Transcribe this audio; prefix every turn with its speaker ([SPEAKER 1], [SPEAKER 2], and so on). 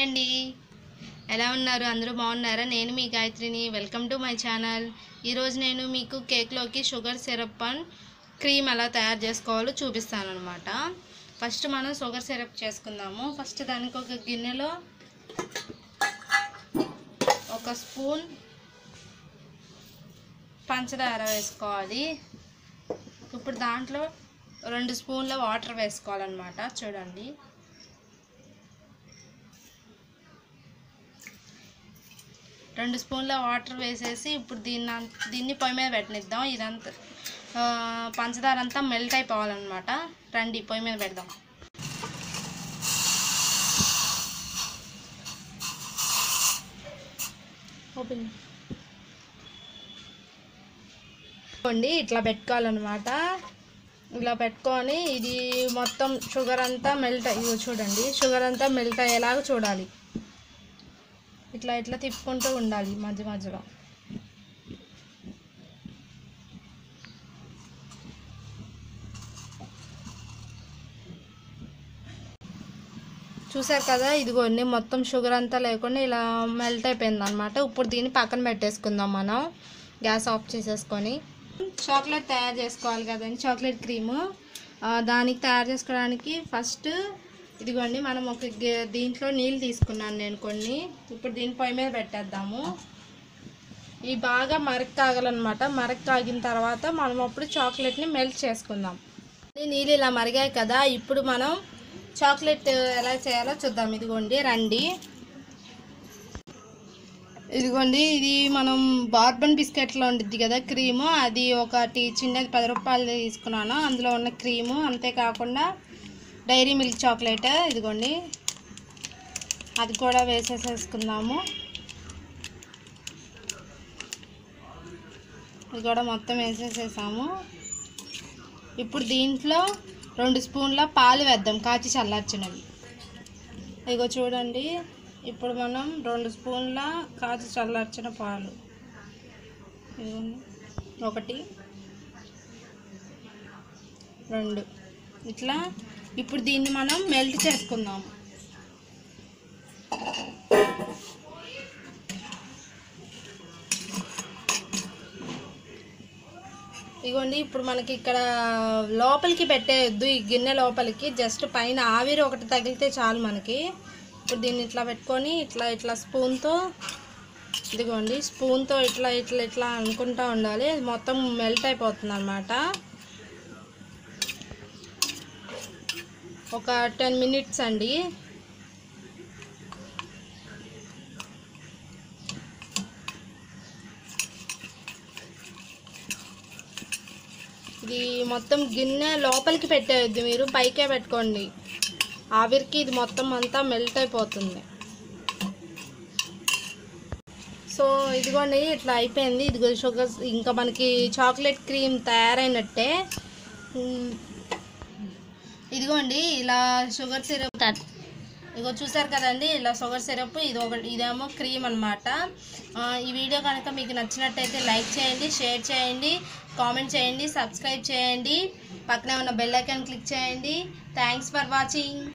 [SPEAKER 1] అండి ఎలా ఉన్నారు అందరూ బాగున్నారా నేను మీ గాయత్రిని వెల్కమ్ టు మై ఛానల్ ఈరోజు నేను మీకు కేక్లోకి షుగర్ సిరప్ అండ్ క్రీమ్ ఎలా తయారు చేసుకోవాలో చూపిస్తాను అనమాట ఫస్ట్ మనం షుగర్ సిరప్ చేసుకుందాము ఫస్ట్ దానికి ఒక గిన్నెలో ఒక స్పూన్ పంచదార వేసుకోవాలి ఇప్పుడు దాంట్లో రెండు స్పూన్ల వాటర్ వేసుకోవాలన్నమాట చూడండి రెండు స్పూన్ల వాటర్ వేసేసి ఇప్పుడు దీన్ని అం- దీన్ని పొయ్యి మీద పెట్టనిద్దాం ఇదంతా ఆ, పంచదార అంతా మెల్ట్ అయిపోవాలన్నమాట రండి పొయ్యి మీద పెడదాం ఓపెన్ చూడండి ఇట్లా పెట్టుకోవాలన్నమాట ఇలా పెట్టుకొని ఇది మొత్తం షుగర్ అంతా మెల్ట్ అయ్యి చూడండి షుగర్ అంతా మెల్ట్ అయ్యేలాగా చూడాలి ఇట్లా ఇట్లా తిప్పుకుంటూ ఉండాలి మధ్య మధ్యలో చూసారు కదా ఇదిగోండి మొత్తం షుగర్ అంతా లేకుండా ఇలా మెల్ట్ అయిపోయింది అనమాట ఇప్పుడు దీన్ని పక్కన పెట్టేసుకుందాం మనం గ్యాస్ ఆఫ్ చేసేసుకొని చాక్లెట్ తయారు చేసుకోవాలి కదండి చాక్లెట్ క్రీము ఆ, దానికి తయారు చేసుకోవడానికి ఫస్ట్ ఇదిగోండి మనం ఒక గే- దీంట్లో నీళ్ళు తీసుకున్నాను నేను కొన్ని ఇప్పుడు దీని పొయ్యి మీద పెట్టేద్దాము ఇవి బాగా మరక్ కాగాలన్నమాట మరక్ కాగిన తర్వాత మనం అప్పుడు చాక్లెట్ని మెల్ట్ చేసుకుందాం ఈ నీళ్ళు ఇలా మరిగాయి కదా ఇప్పుడు మనం చాక్లెట్ ఎలా చేయాలో చూద్దాం ఇదిగోండి రండి ఇదిగోండి ఇది మనం బార్బన్ బిస్కెట్లో ఉంటుంది కదా క్రీము అది ఒకటి చిన్నది పది రూపాయలు తీసుకున్నాను అందులో ఉన్న క్రీము అంతేకాకుండా డైరీ మిల్క్ చాక్లెట్ ఇదిగోండి అది కూడా వేసేసేసుకుందాము ఇది కూడా మొత్తం వేసేసేసాము ఇప్పుడు దీంట్లో రెండు స్పూన్ల పాలు వేద్దాం కాచి చల్లార్చినవి ఇగో చూడండి ఇప్పుడు మనం రెండు స్పూన్ల కాచి చల్లార్చిన పాలు ఇదిగోండి ఒకటి రెండు ఇట్లా ఇప్పుడు దీన్ని మనం మెల్ట్ చేసుకుందాం ఇగోండి ఇప్పుడు మనకి ఇక్కడ లోపలికి పెట్టేయద్దు ఈ గిన్నె లోపలికి జస్ట్ పైన ఆవిరి ఒకటి తగిలితే చాలు మనకి ఇప్పుడు దీన్ని ఇట్లా పెట్టుకొని ఇట్లా ఇట్లా స్పూన్తో ఇదిగోండి స్పూన్తో ఇట్లా ఇట్లా ఇట్లా అనుకుంటా ఉండాలి అది మొత్తం మెల్ట్ అయిపోతుంది అనమాట ఒక టెన్ మినిట్స్ అండి ఇది మొత్తం గిన్నె లోపలికి పెట్టేయద్దు మీరు పైకే పెట్టుకోండి ఆవిరికి ఇది మొత్తం అంతా మెల్ట్ అయిపోతుంది సో ఇదిగోండి ఇట్లా అయిపోయింది ఇదిగో షుగర్ ఇంకా మనకి చాక్లెట్ క్రీమ్ తయారైనట్టే ఉమ్, ఇదిగోండి ఇలా షుగర్ సిరప్ ఇగో చూసారు కదండి ఇలా షుగర్ సిరప్ ఇది ఒకటి ఇదేమో క్రీమ్ అనమాట ఈ వీడియో కనుక మీకు నచ్చినట్టయితే లైక్ చేయండి షేర్ చేయండి కామెంట్ చేయండి సబ్స్క్రైబ్ చేయండి పక్కనే ఉన్న బెల్ ఐకాన్ క్లిక్ చేయండి థ్యాంక్స్ ఫర్ వాచింగ్